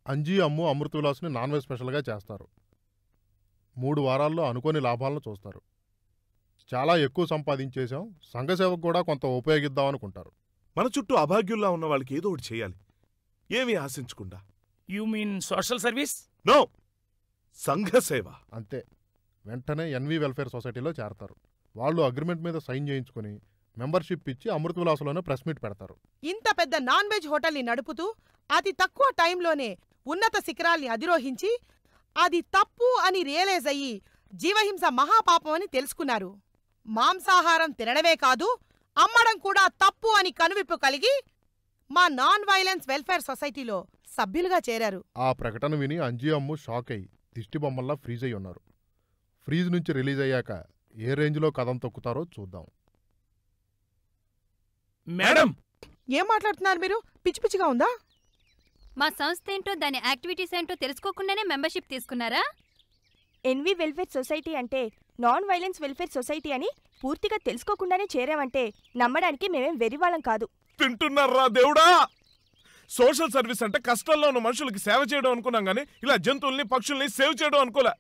అంజీ అమ్ము అమృత విలాస్ని non veg స్పెషల్గా చేస్తారు మూడు వారాల్లో అనుకోని లాభాలను చూస్తారు చాలా ఎక్కువ సంపాదించేశాం సంఘసేవకు కూడా కొంత ఉపయోగిద్దాం అనుకుంటారు మన చుట్టూ అభాగ్యుల్లా ఉన్న వాళ్ళకి ఏదో ఒకటి చేయాలి ఏమీ ఆశించకుండా you mean social service no సంఘ సేవ అంతే వెంటనే ఎన్వి వెల్ఫేర్ సొసైటీలో చేరతారు వాళ్ళు అగ్రిమెంట్ మీద సైన్ చేయించుకొని మెంబర్షిప్ ఇచ్చి అమృత విలాసంలోనే ప్రెస్ మీట్ పెడతారు ఇంత పెద్ద నాన్ వెజ్ హోటల్ని నడుపుతూ అతి తక్కువ టైంలోనే ఉన్నత శిఖరాల్ని అధిరోహించి అది తప్పు అని రియలైజ్ అయ్యి జీవహింస మహాపాపం అని తెలుసుకున్నారు మాంసాహారం తినడమే కాదు అమ్మడం కూడా తప్పు అని కనువిప్పు కలిగి మా నాన్ వైలెన్స్ వెల్ఫేర్ సొసైటీలో సభ్యులుగా చేరారు ఆ ప్రకటన విని అంజీ అమ్ము షాక్ అయ్యి దిష్టి బొమ్మల్లా ఫ్రీజ్ అయి ఉన్నారు ఫ్రీజ్ నుంచి రిలీజ్ అయ్యాక ఏ రేంజ్లో కథం తొక్కుతారో చూద్దాం మేడం ఏం మాట్లాడుతున్నారు మీరు పిచ్చి పిచ్చిగా ఉందా మా సంస్థ ఏంటో దాని యాక్టివిటీస్ ఏంటో తెలుసుకోకుండానే మెంబర్షిప్ తీసుకున్నారా ఎన్వి వెల్ఫేర్ సొసైటీ అంటే నాన్ వైలెన్స్ వెల్ఫేర్ సొసైటీ అని పూర్తిగా తెలుసుకోకుండానే చేరామంటే నమ్మడానికి మేమేం వెరివాళ్ళం కాదు తింటున్నారా దేవుడా సోషల్ సర్వీస్ అంటే కష్టంలో ఉన్న మనుషులకి సేవ చేయడం అనుకున్నాం గానీ ఇలా జంతువుల్ని పక్షుల్ని సేవ్ చేయడం అనుకోలే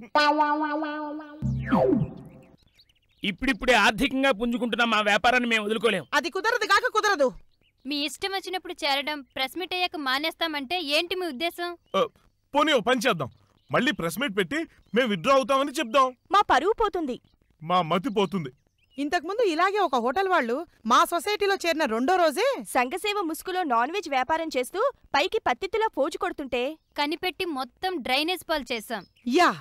ఇప్పుడిప్పుడే ఆర్థికంగా పుంజుకుంటున్న మా వ్యాపారాన్ని మేము వదులుకోలేం అది కుదరదు కాక కుదరదు మీ ఇష్టం వచ్చినప్పుడు చేరడం ప్రెస్ మీట్ అయ్యాక మానేస్తామంటే ఏంటి మీ ఉద్దేశం పోనీ ఓ పని చేద్దాం మళ్ళీ ప్రెస్ మీట్ పెట్టి మేము విత్డ్రా అవుతామని చెప్దాం మా పరువు పోతుంది మా మతి పోతుంది ఇంతకుముందు ఇలాగే ఒక హోటల్ వాళ్ళు మా సొసైటీలో చేరిన రెండో రోజే సంఘసేవ ముసుగులో నాన్ వెజ్ వ్యాపారం చేస్తూ పైకి పత్తిత్తులా పోజు కొడుతుంటే కనిపెట్టి మొత్తం డ్రైనేజ్ పాలు చేశాం యా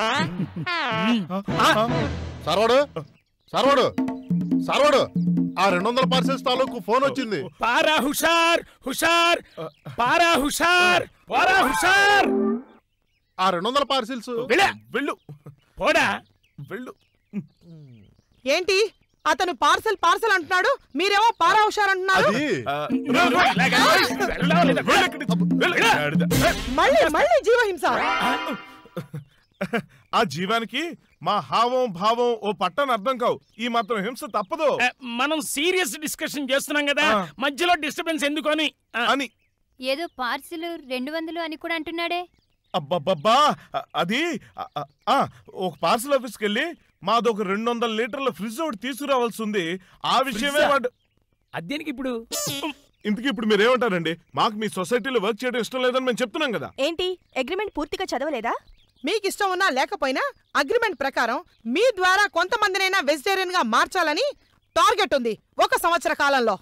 సర్వడు సర్వడు సర్వడు ఆ రెండు వందల పార్సెల్స్ తాలూకు ఫోన్ వచ్చింది పారా హుషార్ హుషార్ పారా హుషార్ పారా హుషార్ ఆ రెండు వందల పార్సిల్స్ వెళ్ళా వెళ్ళు పోడా వెళ్ళు ఏంటి అతను పార్సల్ పార్సల్ అంటున్నాడు మీరేమో పారా హుషార్ అంటున్నారు అది ఆ, నువ్వు ఇలాగా వెళ్ళావా లేదా? వెళ్ళు ఇక్కడి నుంచి. వెళ్ళు. గాడిద. మళ్ళీ మళ్ళీ జీవహింస ఆ జీవానికి మా హావం భావం ఓ పట్టని అర్థం కావు ఈ మాత్రం హింస తప్పదు ఆ, మనం సీరియస్ డిస్కషన్ చేస్తున్నాం కదా ఆ. మధ్యలో డిస్టర్బెన్స్ ఎందుకు అని ఆ, అని ఏదో పార్సిల్ రెండు వందలు అని కూడా అంటున్నాడే అబ్బబ్బబ్బా అ- అది అ- అ- ఆ, ఒక పార్సల్ ఆఫీస్కి వెళ్ళి మాదొక రెండు వందల లీటర్ల ఫ్రిడ్జ్ ఒకటి తీసుకురావాల్సి ఉంది ఆ విషయమే ఫ్రిడ్జా? వాడు అదేనికి ఇప్పుడు ఇంతకీ ఇప్పుడు మీరేమంటారండి మాకు మీ సొసైటీలో వర్క్ చేయడం ఇష్టం లేదని మేము చెప్తున్నాం కదా ఏంటి అగ్రిమెంట్ పూర్తిగా చదవలేదా మీకు ఇష్టం ఉన్నా లేకపోయినా అగ్రిమెంట్ ప్రకారం మీ ద్వారా కొంతమందినైనా వెజిటేరియన్ గా మార్చాలని టార్గెట్ ఉంది ఒక సంవత్సర కాలంలో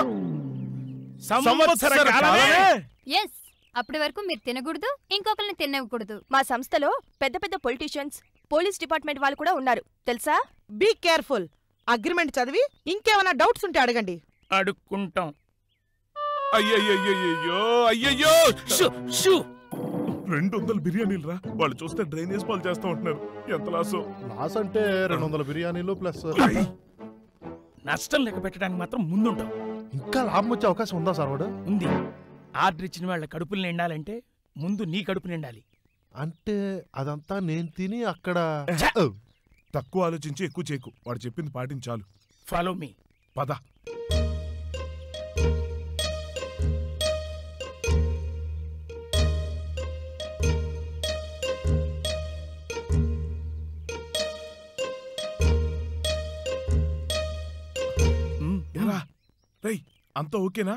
సంవత్సర కాలమే ఎస్ అప్పటి వరకు మీరు తినకూడదు ఇంకొకరిని తినకూడదు మా సంస్థలో పెద్ద పెద్ద పొలిటీషియన్స్ పోలీస్ డిపార్ట్మెంట్ వాళ్ళు కూడా ఉన్నారు తెలుసా బీ కేర్ఫుల్ అగ్రిమెంట్ చదివి ఇంకేమైనా డౌట్స్ ఉంటే అడగండి అడుక్కుంటాం అయ్యయ్యో అయ్యయ్యో షూ, షూ. రెండు వందల బిర్యానీలు రా వాళ్ళు చూస్తే డ్రైనేజ్ పాలు చేస్తూ ఉంటున్నారు ఎంత లాసో లాస్ అంటే రెండు వందల బిర్యానీలు ప్లస్ నష్టం లెక్క పెట్టడానికి మాత్రం ముందుంటాం ఇంకా లాభం వచ్చే అవకాశం ఉందా సర్వడు ఉంది ఆర్డర్ ఇచ్చిన వాళ్ళ కడుపులు నిండాలంటే ముందు నీ కడుపు నిండాలి అంటే అదంతా నేను తిని అక్కడ ఛ! ఓ, తక్కువ ఆలోచించి ఎక్కువ చేయకు వాడు చెప్పింది పాటించాలు ఫాలో మీ పద ఎరా రేయ్ అంతా ఓకేనా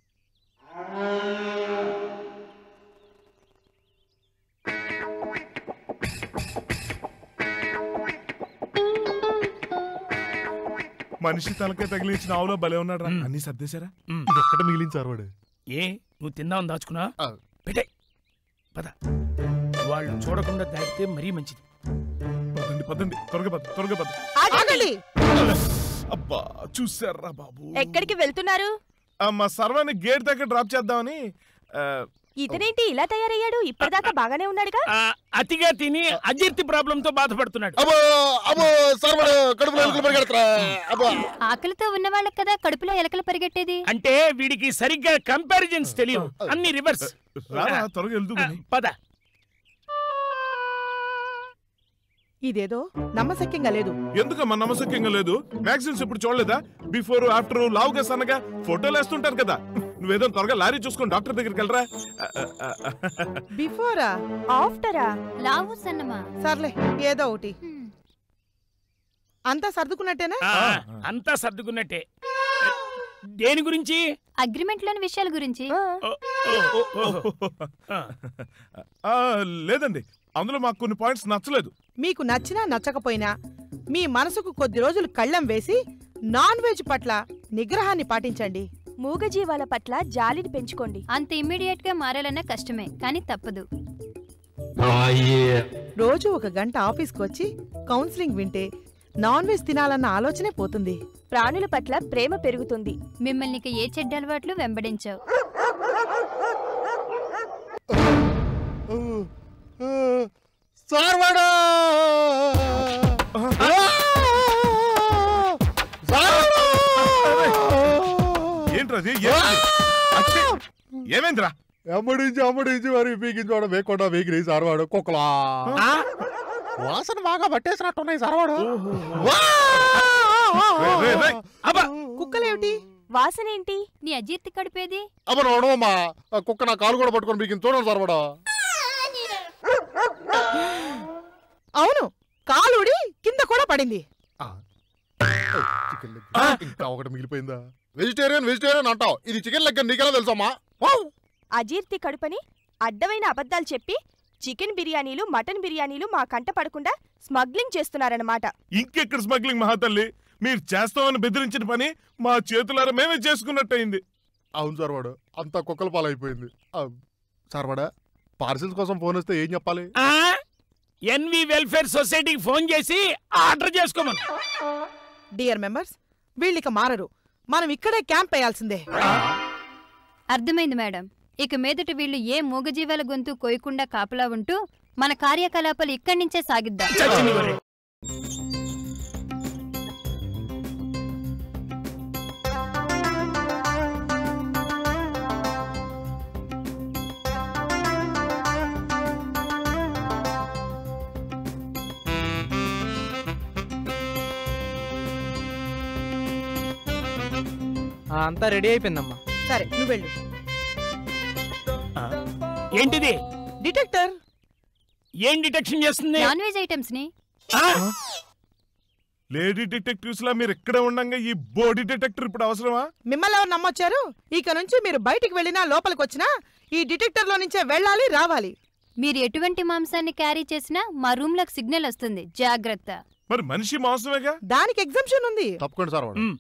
మనిషి తలకే తగిలించిన ఆవులో భలే ఉన్నాడు మ్. అన్ని సర్దేశారా ఇది ఒక్కటి మిగిలింది సర్వడు ఏ నువ్వు తిందామని దాచుకున్నా ఆ. పెట్టే పద వాళ్ళు చూడకుండా దాటితే మరీ మంచిది పదండి పదండి త్వరగా పద త్వరగా పద ఆగండి అబ్బా చూసారా బాబు ఎక్కడికి వెళ్తున్నారు ఆ, మా సర్వాన్ని గేట్ దగ్గర డ్రాప్ చేద్దామని ఆ, ఇతనేంటి ఇలా తయారయ్యాడు ఇప్పటిదాకా బాగానే ఉన్నాడుగా ఆ, అతిగా తిని అజీర్తి ప్రాబ్లం తో బాధపడుతున్నాడు అబ్బో అబ్బో సర్వడు కడుపులో ఎలుకలు పరిగెడతారా అబ్బో ఆకలితో ఉన్న వాళ్ళకి కదా కడుపులో ఎలకలు పరిగెట్టేది అంటే వీడికి సరిగ్గా కంపారిజన్స్ తెలియవు అన్ని రివర్స్ రారా త్వరగా వెళ్తూ ఆ, పద ఇదేదో నమ్మశక్యంగా లేదు ఎందుకమ్మా నమ్మశక్యంగా లేదు మ్యాగజైన్స్ ఇప్పుడు చూడలేదా బిఫోర్ ఆఫ్టర్ లావుగా సన్నగా ఫోటోలు వేస్తుంటారు కదా నువ్వేదో త్వరగా లారీ చూసుకొని డాక్టర్ దగ్గరికి వెళ్ళరా బిఫోరా ఆఫ్టరా లావు సన్నమా సర్లే ఏదో ఒకటి హ్మ్. అంతా సర్దుకున్నట్టేనా ఆ, అంతా సర్దుకున్నట్టే దేని గురించి అగ్రిమెంట్ లోని విషయాల గురించి ఆ, ఓ, ఓ, ఓ, ఓ. ఆ, ఆ, లేదండి అందులో మాకు కొన్ని పాయింట్స్ నచ్చలేదు మీకు నచ్చినా నచ్చకపోయినా మీ మనసుకు కొద్ది రోజులు కళ్ళెం వేసి నాన్ వెజ్ పట్ల నిగ్రహాన్ని పాటించండి మూగజీవాల పట్ల జాలిని పెంచుకోండి అంత ఇమ్మీడియట్ గా మారాలన్నా కష్టమే కానీ తప్పదు రోజు ఒక గంట ఆఫీస్కి వచ్చి కౌన్సిలింగ్ వింటే నాన్ వెజ్ తినాలన్న ఆలోచనే పోతుంది ప్రాణుల పట్ల ప్రేమ పెరుగుతుంది మిమ్మల్ని ఇక ఏ చెడ్డ అలవాట్లు వెంబడించావు సార్వాడా ఏంట్రది ఏంటిది? అచ్చే, ఏమైందిరా ఎమ్మడించి అమ్మడించి మరి పీకించోడం వేయకుండా వేగిరి సార్వాడు కుక్కలా ఆ, వాసన బాగా పట్టేసినట్టున్నాయి సార్వాడు రే, రే, రే. అబ్బా కుక్కలేమిటి వాసనేంటి నీ అజీర్తి కడిపేది అమ్మ నోడమ్మా కుక్క నా కాలు కూడా పట్టుకొని పీకింది చూడండి సార్వాడు అవును కాలుడి కింద కూడా పడింది చికెన్ లెగ్ ఇంకా ఒకటి మిగిలిపోయిందా వెజిటేరియన్ వెజిటేరియన్ అంటావు ఇది చికెన్ లెగ్ అని నీకెలా తెలుసమ్మా వావ్! అజీర్తి కడుపని అడ్డమైన అబద్ధాలు చెప్పి చికెన్ బిర్యానీలు మటన్ బిర్యానీలు మా కంట పడకుండా స్మగ్లింగ్ చేస్తున్నారన్నమాట ఇంకెక్కడ స్మగ్లింగ్ మహాతల్లి మీరు చేస్తామని బెదిరించిన పని మా చేతులారా మేమే చేసుకున్నట్టయింది అవును సార్వాడు అంతా కుక్కల పాలైపోయింది ఆ, సార్వాడా పార్సిల్స్ కోసం ఫోన్ వస్తే ఏం చెప్పాలి ఆ, ఎన్వి వెల్ఫేర్ సొసైటీకి ఫోన్ చేసి ఆర్డర్ చేసుకోమను డియర్ మెంబర్స్ వీళ్ళిక మారరు మనం ఇక్కడే క్యాంప్ వేయాల్సిందే అర్థమైంది మేడం ఇక మీదట వీళ్ళు ఏ మూగజీవాల గొంతు కోయకుండా కాపలా ఉంటూ మన కార్యకలాపాలు ఇక్కడి నుంచే సాగిద్దాం చచ్చింది గొర్రె. ఆ, అంతా రెడీ అయిపోయిందమ్మా సరే నువ్వు వెళ్ళు ఆ, ఏంటిది డిటెక్టర్ ఏం డిటెక్షన్ చేస్తుంది నాన్ వెజ్ ఐటమ్స్ ని ఆ, లేడీ డిటెక్టివ్స్ లా మీరు ఇక్కడే ఉండంగా ఈ బోడీ డిటెక్టర్ ఇప్పుడు అవసరమా మిమ్మల్ని ఎవరు నమ్మొచ్చారు ఇక నుంచి మీరు బయటికి వెళ్ళినా లోపలికి వచ్చినా ఈ డిటెక్టర్ లో నుంచే వెళ్ళాలి రావాలి మీరు ఎటువంటి మాంసాన్ని క్యారీ చేసినా మా రూమ్ లకు సిగ్నల్ వస్తుంది జాగ్రత్త మరి మనిషి మాంసమేగా దానికి ఎగ్జంప్షన్ ఉంది తప్పకుండా సార్వాడు ఉమ్.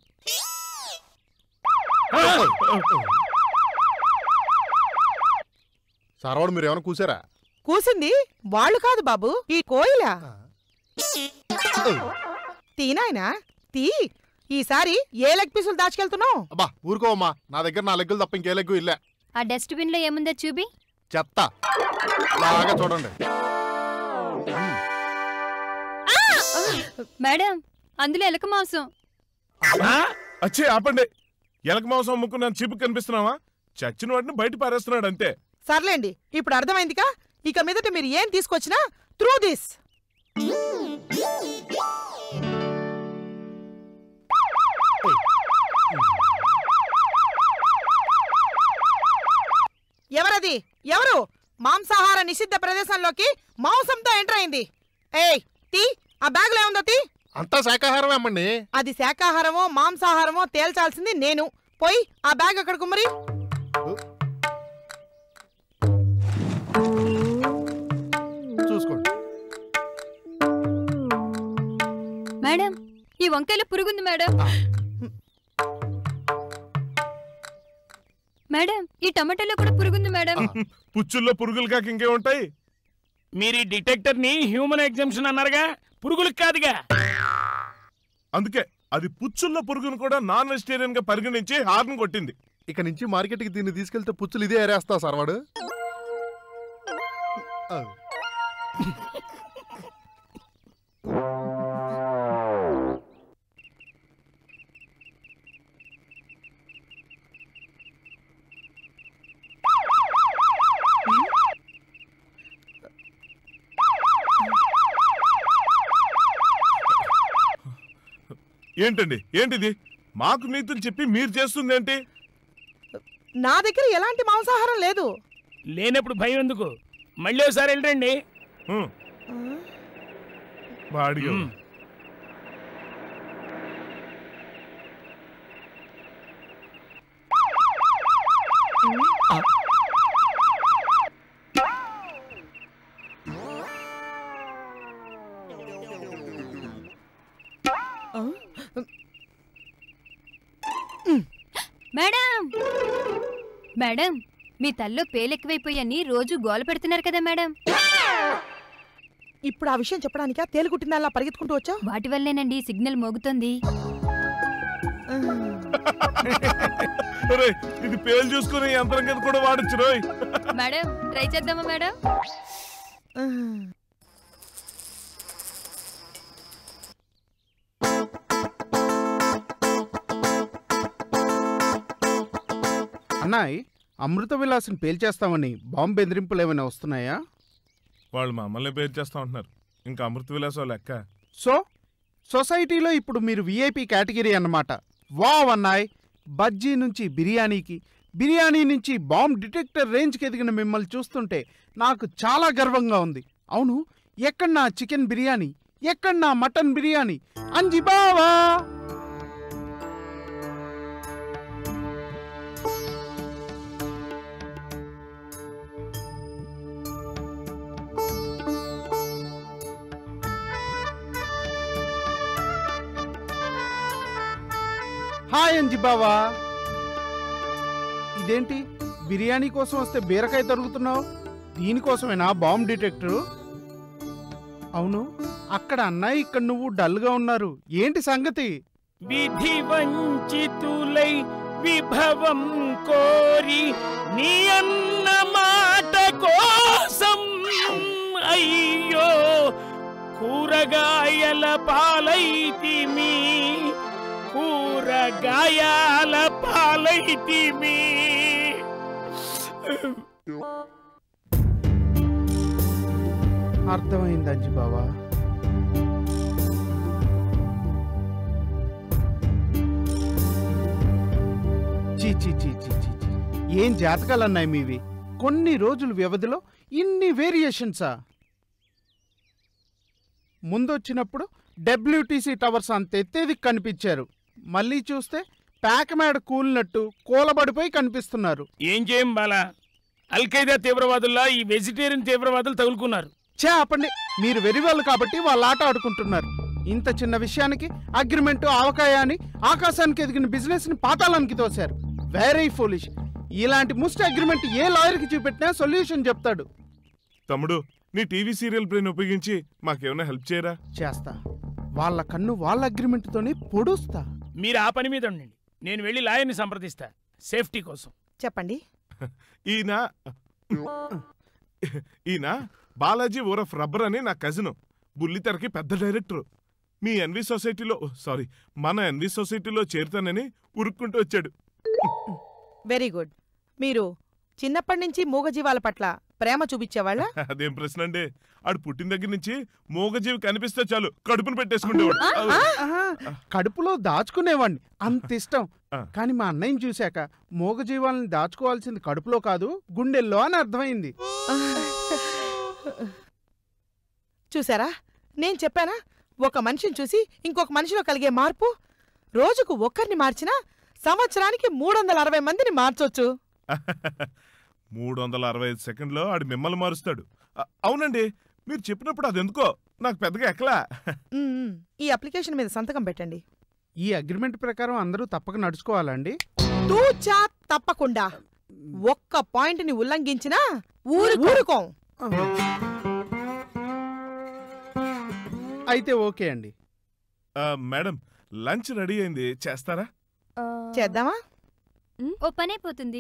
సార్వాడు మీరు ఏమైనా కూసారా కూసింది వాళ్ళు కాదు బాబు ఈ కోయిల తీనాయనా తీ ఈసారి ఏ లెగ్ పీసులు దాచుకెళ్తున్నావు అబ్బా ఊరుకోవమ్మా నా దగ్గర నా లెగ్గులు తప్ప ఇంకే లెగ్గు ఇల్లే ఆ డస్ట్బిన్ లో ఏముందో చూపి చెత్త బాగా చూడండి మేడం అందులో ఎలక మాంసం ఆ, అచ్చే ఆపండి ఎలక మాంసం అమ్ముకున్న చిపు కనిపిస్తున్నావా చచ్చిన వాడిని బయట పారేస్తున్నాడు అంతే సర్లేండి ఇప్పుడు అర్థమైందిగా ఇక మీదట మీరు ఏం తీసుకొచ్చినా త్రూ దిస్ ఎవరది ఎవరు మాంసాహార నిషిద్ధ ప్రదేశంలోకి మాంసంతో ఎంటర్ అయింది ఏయ్ తీ ఆ బ్యాగ్లో ఏముందో తీ అంతా శాకాహారమే అమ్మండి అది శాకాహారమో మాంసాహారమో తేల్చాల్సింది నేను పోయి ఆ బ్యాగ్ అక్కడ కుమ్మరి చూసుకోండి మేడం ఈ వంకాయలో పురుగుంది మేడం మేడం ఈ టమాటాలో కూడా పురుగుంది మేడం పుచ్చుల్లో పురుగులు కాక ఇంకే ఉంటాయి మీరు ఈ డిటెక్టర్ ని హ్యూమన్ ఎగ్జామ్షన్ అన్నారుగా పురుగులకు కాదుగా అందుకే అది పుచ్చుల్లో పురుగును కూడా నాన్ వెజిటేరియన్ గా పరిగణించి హార్న్ కొట్టింది ఇక నుంచి మార్కెట్కి దీన్ని తీసుకెళ్తే పుచ్చులు ఇదే ఏరేస్తా సార్వాడు ఆ. ఏంటండి ఏంటిది మాకు నీతులు చెప్పి మీరు చేస్తుంది ఏంటి నా దగ్గర ఎలాంటి మాంసాహారం లేదు లేనప్పుడు భయం ఎందుకు మళ్ళీ ఒకసారి వెళ్ళండి హ్మ్, బాడిగా మ్మ్. మేడం మేడం మీ తల్లో పేలెక్కువైపోయని రోజు గోల పెడుతున్నారు కదా మేడం ఇప్పుడు ఆ విషయం చెప్పడానికా తేలుకుట్టిందల్లా పరిగెత్తుకుంటూ వచ్చావు వాటి వల్లేనండి సిగ్నల్ మోగుతోంది ఒరేయ్, ఇది పేలు చూసుకునే యంత్రం కింద కూడా వాడచ్చు రోయ్ మేడం ట్రై చేద్దామా మేడం అన్నాయ్ అమృత విలాసం పేల్చేస్తామని బాంబు బెదిరింపులు ఏమైనా వస్తున్నాయా వాళ్ళు మమ్మల్ని పేరు చేస్తా ఉంటున్నారు ఇంకా అమృత విలాసం లెక్క సో సొసైటీలో ఇప్పుడు మీరు విఐపి కేటగిరీ అన్నమాట వావ్ అన్నాయ్ బజ్జీ నుంచి బిర్యానీకి బిర్యానీ నుంచి బాంబ్ డిటెక్టర్ రేంజ్కి ఎదిగిన మిమ్మల్ని చూస్తుంటే నాకు చాలా గర్వంగా ఉంది అవును ఎక్కడ నా చికెన్ బిర్యానీ ఎక్కడ నా మటన్ బిర్యానీ అంజి బావా హాయ్ అంజి బావా ఇదేంటి బిర్యానీ కోసం వస్తే బీరకాయ తరుగుతున్నావు దీనికోసమేనా బాంబ్ డిటెక్టరు అవును అక్కడ అన్నయ్య ఇక్కడ నువ్వు డల్గా ఉన్నారు ఏంటి సంగతి విధి వంచితులై విభవం కోరి నీ అన్న మాట కోసం అయ్యో కూరగాయల పాలైతిమి కూరగాయల పాలైతిమి అర్థమైంది అంజి బావా చీ చీ చీ చీ చీ చీ. ఏం జాతకాలు అన్నాయి మీవి కొన్ని రోజుల వ్యవధిలో ఇన్ని వేరియేషన్సా ముందొచ్చినప్పుడు డబ్ల్యూటీసీ టవర్స్ అంత ఎత్తేది కనిపించారు మళ్ళీ చూస్తే ప్యాకమేడ కూలినట్టు కూలబడిపోయి కనిపిస్తున్నారు ఏం చేయం బాలా అల్ఖైదా తీవ్రవాదుల్లా ఈ వెజిటేరియన్ తీవ్రవాదులు తగులుకున్నారు చే ఆపండి మీరు వెరివాళ్ళు కాబట్టి వాళ్ళ ఆట ఆడుకుంటున్నారు ఇంత చిన్న విషయానికి అగ్రిమెంట్ ఆవకాయ అని ఆకాశానికి ఎదిగిన బిజినెస్ ని పాతాళానికి తోశారు వెరీ ఫోలిష్ ఇలాంటి ముస్ట్ అగ్రిమెంట్ ఏ లాయర్కి చూపెట్టినా సొల్యూషన్ చెప్తాడు తమ్ముడు నీ టీవీ సీరియల్ బ్రెయిన్ ఉపయోగించి మాకేమైనా హెల్ప్ చేయరా చేస్తా వాళ్ళ కన్ను వాళ్ళ అగ్రిమెంట్ తోనే పొడుస్తా మీరు ఆ పని మీద ఉండండి నేను వెళ్ళి లాయర్ని సంప్రదిస్తా సేఫ్టీ కోసం చెప్పండి ఈయన ఈయన బాలాజీ ఓరఫ్ రబ్బర్ అని నా కజిన్ బుల్లితెరకి పెద్ద డైరెక్టర్ మీ ఎన్వి సొసైటీలో సారీ మన ఎన్వి సొసైటీలో చేరుతానని ఉరుక్కుంటూ వచ్చాడు వెరీ గుడ్ మీరు చిన్నప్పటి నుంచి మూగజీవాల పట్ల ప్రేమ చూపించేవాళ్ళ అదేం ప్రశ్న అండి ఆడు పుట్టిన దగ్గర నుంచి మూగజీవి కనిపిస్తే చాలు కడుపును పెట్టేసుకుంటేవాడు ఆహా, కడుపులో దాచుకునేవాణ్ణి అంత ఇష్టం ఆ. కానీ మా అన్నయ్యని చూశాక మూగజీవాలని దాచుకోవాల్సింది కడుపులో కాదు గుండెల్లో అని అర్థమైంది చూసారా నేను చెప్పానా ఒక మనిషిని చూసి ఇంకొక మనిషిలో కలిగే మార్పు రోజుకు ఒక్కరిని మార్చినా సంవత్సరానికి మూడు వందల అరవై మందిని మార్చొచ్చు మూడు వందల అరవై ఐదు సెకండ్లో ఆడు మిమ్మల్ని మారుస్తాడు అ- అవునండి మీరు చెప్పినప్పుడు అది ఎందుకో నాకు పెద్దగా ఎక్కలా ఉమ్, ఉమ్. ఈ అప్లికేషన్ మీద సంతకం పెట్టండి ఈ అగ్రిమెంట్ ప్రకారం అందరూ తప్పక నడుచుకోవాలండి తూచా తప్పకుండా ఒక్క పాయింట్ ని ఉల్లంఘించినా ఊరు ఊరుకోం అయితే ఓకే అండి ఆ, మేడం లంచ్ రెడీ అయింది చేస్తారా ఆ, చేద్దామా ఓ పనైపోతుంది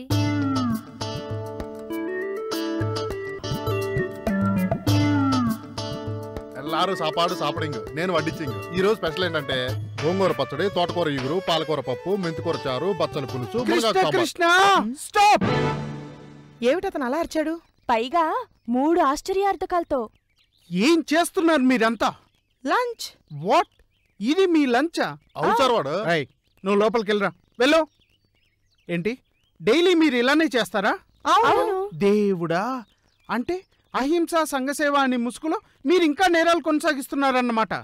ఎల్లారు సాపాడు సాపడింగ్ నేను వడ్డించింగ్ ఈ రోజు స్పెషల్ ఏంటంటే గోంగూర పచ్చడి తోటకూర ఇగురు పాలకూర పప్పు మెంతికూర చారు బచ్చల పులుసు మునగాకు కృష్ణ సాంబార్. కృష్ణ స్టాప్ ఏమిటతను అలా అరిచాడు పైగా మూడు ఆశ్చర్యార్థకాలతో ఏం చేస్తున్నారు మీరంతా లంచ్ వాట్ ఇది మీ లంచా అవును సార్ వాడు రై నువ్వు లోపలికి వెళ్ళరా వెళ్ళు ఏంటి డైలీ మీరు ఇలానే చేస్తారా అవును దేవుడా అంటే అహింస సంఘసేవ అనే ముసుగులో మీరు ఇంకా నేరాలు కొనసాగిస్తున్నారన్నమాట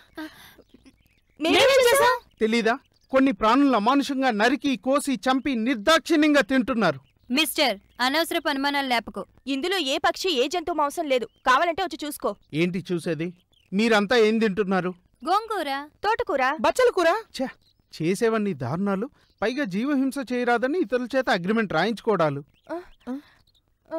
మేమేం చేశాం తెలీదా కొన్ని ప్రాణులను అమానుషంగా నరికి కోసి చంపి నిర్దాక్షిణ్యంగా తింటున్నారు మిస్టర్ అనవసరపు అనుమానాలు లేపకు ఇందులో ఏ పక్షి ఏ జంతువు మాంసం లేదు కావాలంటే వచ్చి చూసుకో ఏంటి చూసేది మీరంతా ఏం తింటున్నారు గోంగూర తోటకూర బచ్చల కూర ఛ చేసేవన్నీ దారుణాలు పైగా జీవహింస చేయరాదని ఇతరుల చేత అగ్రిమెంట్ రాయించుకోవడాలు ఆ,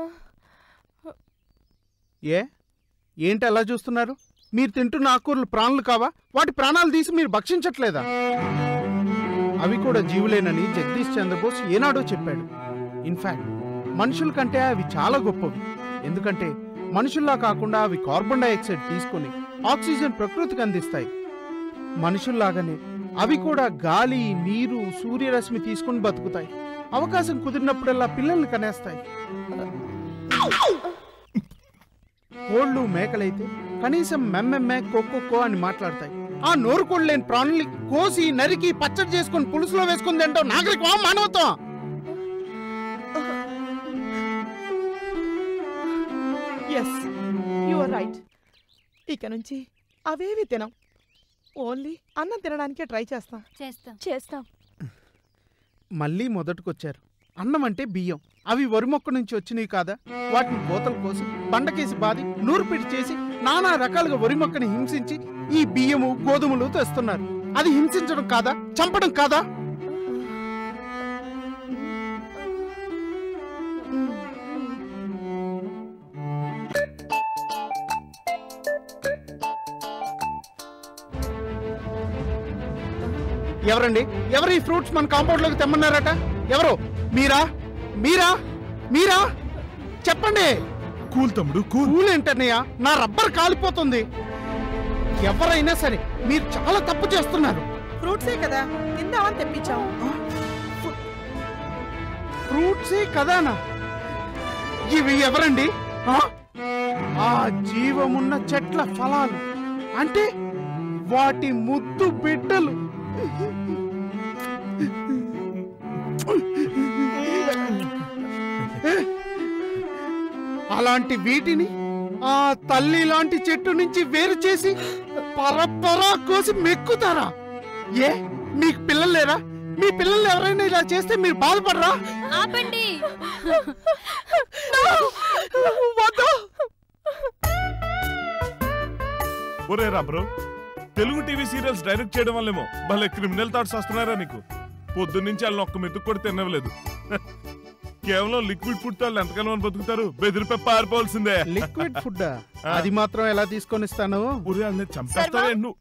ఏ ఏంటి అలా చూస్తున్నారు మీరు తింటున్న ఆకూరలు ప్రాణులు కావా వాటి ప్రాణాలు తీసి మీరు భక్షించట్లేదా అవి కూడా జీవులేనని జగదీష్ చంద్రబోస్ ఏనాడో చెప్పాడు ఇన్ఫాక్ట్ మనుషుల కంటే అవి చాలా గొప్పవి ఎందుకంటే మనుషుల్లా కాకుండా అవి కార్బన్ డైఆక్సైడ్ తీసుకొని ఆక్సిజన్ ప్రకృతికి అందిస్తాయి మనుషుల్లాగానే అవి కూడా గాలి నీరు సూర్యరశ్మి తీసుకుని బతుకుతాయి అవకాశం కుదిరినప్పుడల్లా పిల్లల్ని కనేస్తాయి కోళ్ళు మేకలైతే కనీసం మెమ్మెమ్మే కొక్కొక్కో అని మాట్లాడతాయి ఆ నోరు కోళ్ళు లేని ప్రాణుల్ని కోసి నరికి పచ్చడి చేసుకుని పులుసులో వేసుకుని తింటాం నాగరికమా మానవత్వం ఎస్ యు ఆర్ రైట్ ఇక నుంచి అవేవి తినం ఓన్లీ అన్నం తినడానికే ట్రై చేస్తాం చేస్తాం చేస్తాం మళ్ళీ మొదటికొచ్చారు అన్నం అంటే బియ్యం అవి వరి మొక్క నుంచి వచ్చినవి కాదా వాటిని కోతలు కోసి బండకేసి బాది నూరుపిడి చేసి నానా రకాలుగా వరి మొక్కని హింసించి ఈ బియ్యము గోధుమలు తెస్తున్నారు అది హింసించడం కాదా చంపడం కాదా ఎవరండి ఎవరు ఈ ఫ్రూట్స్ మన కాంపౌండ్ లోకి తెమ్మన్నారట ఎవరు మీరా మీరా మీరా చెప్పండి కూల్ తమ్ముడు కూల్ కూల్ ఏంటన్నయ్య నా రబ్బర్ కాలిపోతుంది ఎవరైనా సరే మీరు చాలా తప్పు చేస్తున్నారు ఫ్రూట్సే కదా తిందామని తెప్పించాం ఫ్రూట్సే కదానా ఇవి ఎవరండి ఆ? ఆ జీవమున్న చెట్ల ఫలాలు అంటే వాటి ముద్దు బిడ్డలు అలాంటి వీటిని ఆ తల్లి లాంటి చెట్టు నుంచి వేరు చేసి పరపరా కోసి మెక్కుతారా ఏ మీకు పిల్లలు లేరా మీ పిల్లలు ఎవరైనా ఇలా చేస్తే మీరు బాధపడరా ఆపండి వద్దు ఒరే రా bro Telugu TV serials direct చేయడం వల్లేమో భలే క్రిమినల్ థాట్స్ వస్తున్నారా నీకు పొద్దున్నుంచి వాళ్ళని ఒక్క మెతుకు కూడా తినవలేదు కేవలం లిక్విడ్ ఫుడ్ తో వాళ్ళు ఎంతకాలం అని బతుకుతారు బెదిరిపై పారిపోవాల్సిందే లిక్విడ్ ఫుడ్ అది మాత్రం ఎలా తీసుకొని ఇస్తాను ఒరే వాళ్ళని చంపేస్తావే నువ్వు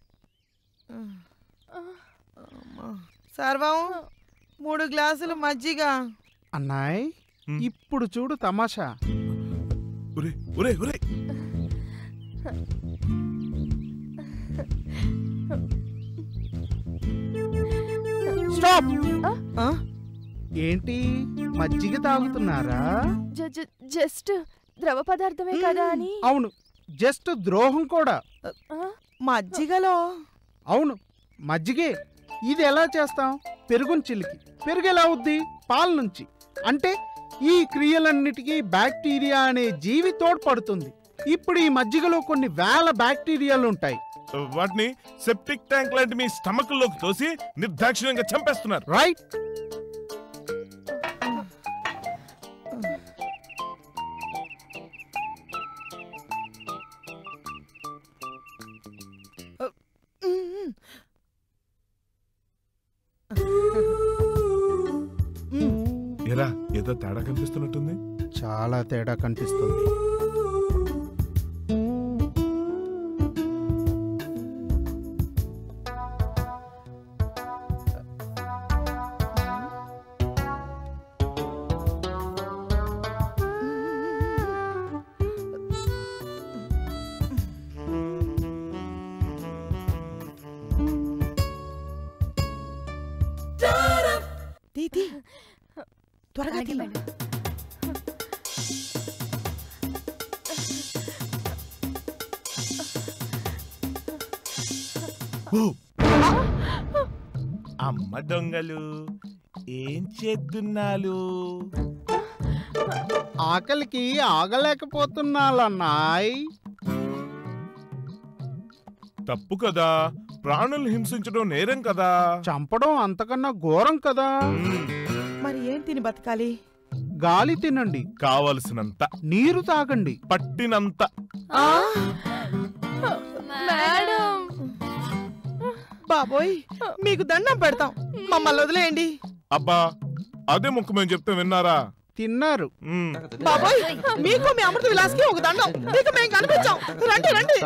సర్వం మూడు గ్లాసులు మజ్జిగ అన్నాయ్ హ్మ్. ఇప్పుడు చూడు తమాషా ఒరే ఒరే ఒరే స్టాప్ ఆ? ఏంటి మజ్జిగ తాగుతున్నారా జ- జ- జస్ట్ ద్రవ పదార్థమే కదా అని అవును జస్ట్ ద్రోహం కూడా ఆ? మజ్జిగలో అవును మజ్జిగే ఇది ఎలా చేస్తాం పెరుగుని చిలికి పెరుగు ఎలా అవుద్ది పాల నుంచి అంటే ఈ క్రియలన్నిటికీ బ్యాక్టీరియా అనే జీవి తోడ్పడుతుంది ఇప్పుడు ఈ మజ్జిగలో కొన్ని వేల బ్యాక్టీరియాలు ఉంటాయి వాటిని సెప్టిక్ ట్యాంక్ లాంటి మీ స్టమక్ లోకి తోసి నిర్దాక్షిణ్యంగా చంపేస్తున్నారు రైట్ మ్మ్. ఎరా ఏదో తేడా కనిపిస్తున్నట్టుంది చాలా తేడా కనిపిస్తుంది తీ తీ త్వరగా అలాగే తీ. మేడం ఓ! అమ్మ దొంగలు ఏం చేస్తున్నాలు ఆకలికి ఆగలేకపోతున్నాలన్నాయ్ తప్పు కదా ప్రాణులు హింసించడం నేరం కదా చంపడం అంతకన్నా ఘోరం కదా మ్మ్. మరి ఏం తిని బతకాలి గాలి తినండి కావలసినంత నీరు తాగండి పట్టినంత మేడం బాబోయ్ మీకు దండం పెడతాం మమ్మల్ని వదిలేయండి అబ్బా అదే ముక్కు మేము చెప్తే విన్నారా తిన్నారు మ్మ్. బాబోయ్ మీకు మీ అమృత విలాస్కి ఒక దండం మీకు మేము కనిపించాం రండి రండి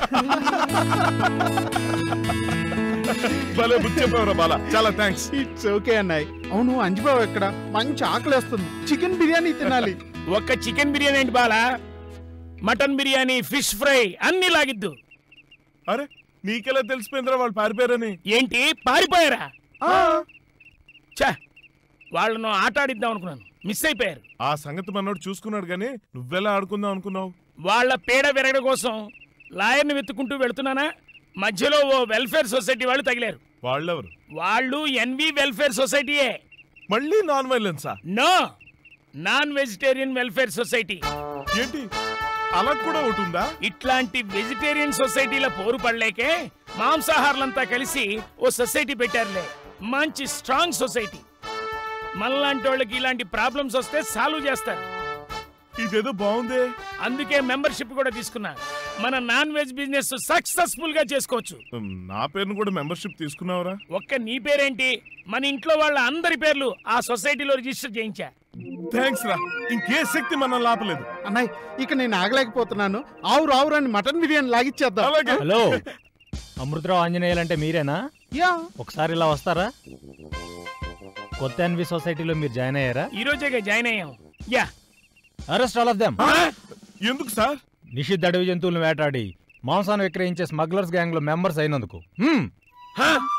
భలే బుద్ధి చెప్పావురా బాల చాలా థ్యాంక్స్ ఇట్స్ ఓకే అన్నాయ్ అవును అంజిబాబు ఎక్కడ మంచి ఆకలేస్తుంది చికెన్ బిర్యానీ తినాలి ఒక్క చికెన్ బిర్యానీ ఏంటి Bala mutton biryani fish fry అన్ని లాగిద్దు అరే నీకెలా తెలిసిపోయిందిరా వాళ్ళు పారిపోయారని ఏంటి పారిపోయారా ఛా వాళ్ళను ఆట ఆడిద్దాం అనుకున్నాను మిస్ అయిపోయారు ఆ సంగతి మనోడు చూసుకున్నాడు గానీ నువ్వెలా ఆడుకుందాం అనుకున్నావు వాళ్ళ పీడ విరగడ కోసం లాయర్ని వెతుకుంటూ వెళ్తున్నానా మధ్యలో ఓ వెల్ఫేర్ సొసైటీ వాళ్ళు తగిలారు వాళ్ళెవరు వాళ్ళు ఎన్వి వెల్ఫేర్ సొసైటీయే మళ్ళీ నాన్ వైలెన్సా no non vegetarian welfare society ఏంటి అలా కూడా ఒకటి ఉందా ఇట్లాంటి వెజిటేరియన్ సొసైటీల పోరు పడలేకే మాంసాహారులంతా కలిసి ఓ సొసైటీ పెట్టారులే మంచి స్ట్రాంగ్ సొసైటీ మనలాంటి వాళ్ళకి ఇలాంటి ప్రాబ్లమ్స్ వస్తే సాల్వ్ చేస్తారు ఇదేదో బాగుందే అందుకే మెంబర్షిప్ కూడా తీసుకున్నా మన నాన్ వెజ్ బిజినెస్ సక్సెస్ఫుల్ గా చేసుకోవచ్చు ఉమ్, నా పేరును కూడా మెంబర్షిప్ తీసుకున్నావురా ఒక్క నీ పేరేంటి మన ఇంట్లో వాళ్ళ అందరి పేర్లు ఆ సొసైటీలో రిజిస్టర్ చేయించా థ్యాంక్స్ రా ఇంకే శక్తి మనం లాపలేదు అన్నయ్య ఇక నేను ఆగలేకపోతున్నాను ఆవురు ఆవురు అని మటన్ బిర్యానీ లాగిచ్చేద్దాం అలాగే హలో అమృతరావు ఆంజనేయులు అంటే మీరేనా యా ఒకసారి ఇలా వస్తారా కొత్త ఎన్వి సొసైటీలో మీరు జాయిన్ అయ్యారా ఈ రోజేగా జాయిన్ అయ్యాం yeah arrest all of them ఎందుకు సార్ నిషిద్ధ అడవి జంతువులను వేటాడి మాంసాన్ని విక్రయించే స్మగ్లర్స్ గ్యాంగ్ లో మెంబర్స్ అయినందుకు హ్మ్. హా?